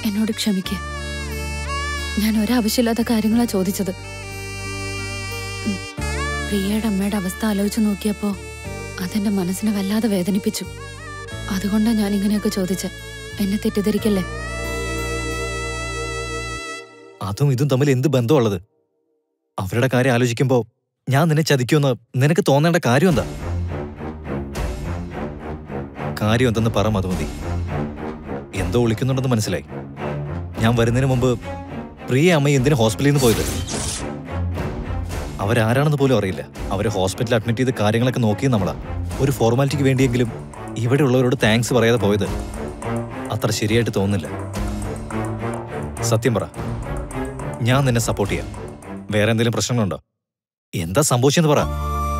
എന്നോട് ക്ഷമിക്ക ഞാൻ ഒരാവശ്യമില്ലാത്ത കാര്യങ്ങളാ ചോദിച്ചത് ഉം. പ്രിയയുടെ അമ്മയുടെ അവസ്ഥ ആലോചിച്ച് നോക്കിയപ്പോ അതെന്റെ മനസ്സിനെ വല്ലാതെ വേദനിപ്പിച്ചു അതുകൊണ്ടാ ഞാൻ ഇങ്ങനെയൊക്കെ ചോദിച്ച എന്നെ തെറ്റിദ്ധരിക്കല്ലേ അതും ഇതും തമ്മിൽ എന്ത് ബന്ധമുള്ളത് അവരുടെ കാര്യം ആലോചിക്കുമ്പോ ഞാൻ നിന്നെ ചതിക്കുമെന്ന് നിനക്ക് തോന്നേണ്ട കാര്യം എന്താ കാര്യം എന്തെന്ന് പറ മധുമതി എന്തോ ഒളിക്കുന്നുണ്ടെന്ന് മനസ്സിലായി ഞാൻ വരുന്നതിന് മുമ്പ് പ്രിയ അമ്മ എന്തിനു ഹോസ്പിറ്റലിൽ നിന്ന് പോയത് അവരാരാണെന്ന് പോലും അറിയില്ല അവരെ ഹോസ്പിറ്റലിൽ അഡ്മിറ്റ് ചെയ്ത് കാര്യങ്ങളൊക്കെ നോക്കിയത് നമ്മളാ ഒരു ഫോർമാലിറ്റിക്ക് വേണ്ടിയെങ്കിലും ഇവിടെ ഉള്ളവരോട് താങ്ക്സ് പറയാതെ പോയത് അത്ര ശരിയായിട്ട് തോന്നുന്നില്ല സത്യം പറ ഞാൻ നിന്നെ സപ്പോർട്ട് ചെയ്യാം വേറെ എന്തെങ്കിലും പ്രശ്നങ്ങളുണ്ടോ എന്താ സംഭവിച്ചെന്ന് പറ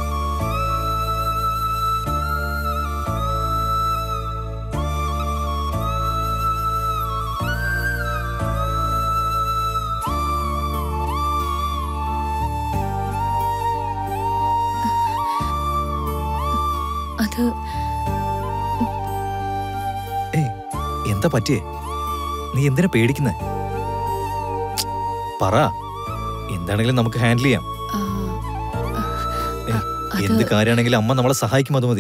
അത് ഏയ് എന്താ പറ്റിയേ നീ എന്തിനാ പേടിക്കുന്നേ പറ എന്താണെങ്കിലും നമുക്ക് ഹാൻഡിൽ ചെയ്യാം ആ, ഏയ്, അത് എന്ത് കാര്യമാണെങ്കിലും അമ്മ നമ്മളെ സഹായിക്കും അത് മതി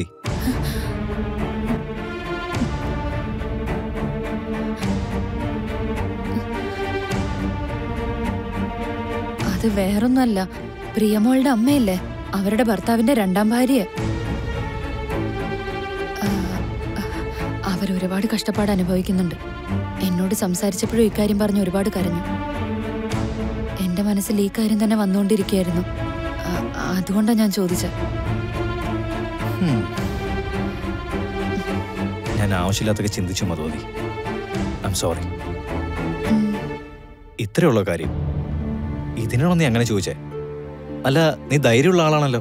അത് വേറൊന്നുമല്ല പ്രിയമോളുടെ അമ്മയല്ലേ അവരുടെ ഭർത്താവിന്റെ രണ്ടാം ഭാര്യ ആ, അവരൊരുപാട് കഷ്ടപ്പാട് അനുഭവിക്കുന്നുണ്ട് എന്നോട് സംസാരിച്ചപ്പോഴും ഇക്കാര്യം പറഞ്ഞ് ഒരുപാട് കരഞ്ഞു എന്റെ മനസ്സിൽ ഈ കാര്യം തന്നെ വന്നുകൊണ്ടിരിക്കുകയായിരുന്നു ആ, അതുകൊണ്ടാ ഞാൻ ചോദിച്ചത് ഹും. ഞാൻ ആവശ്യമില്ലാത്തൊക്കെ ചിന്തിച്ചു മധുമതി ഐ എം സോറി ഉം. ഇത്രയുള്ള കാര്യം ഇതിനാണോ നീ അങ്ങനെ ചോദിച്ചേ അല്ല നീ ധൈര്യമുള്ള ആളാണല്ലോ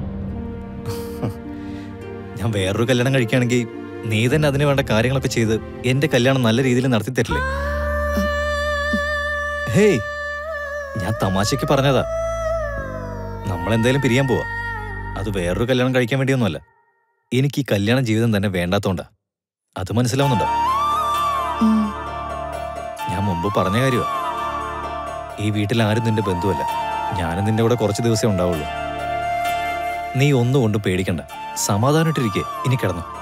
ഞാൻ വേറൊരു കല്യാണം കഴിക്കുകയാണെങ്കിൽ നീ തന്നെ അതിന് വേണ്ട കാര്യങ്ങളൊക്കെ ചെയ്ത് എന്റെ കല്യാണം നല്ല രീതിയിൽ നടത്തി തരില്ലേ ഹേയ് ഞാൻ തമാശയ്ക്ക് പറഞ്ഞതാ നമ്മൾ എന്തായാലും പിരിയാൻ പോവാ അത് വേറൊരു കല്യാണം കഴിക്കാൻ വേണ്ടിയൊന്നുമല്ല എനിക്ക് ഈ കല്യാണ ജീവിതം തന്നെ വേണ്ടാത്തോണ്ടാ അത് മനസ്സിലാവുന്നുണ്ടോ ഉം. ഞാൻ മുമ്പ് പറഞ്ഞ കാര്യമാ ഈ വീട്ടിൽ ആരും നിന്റെ ബന്ധുവല്ല ഞാനും നിന്റെ കൂടെ കുറച്ച് ദിവസമേ ഉണ്ടാവുള്ളൂ നീ ഒന്നും കൊണ്ടും പേടിക്കണ്ട സമാധാനമായിട്ടിരിക്കെ ഇനി കിടന്നു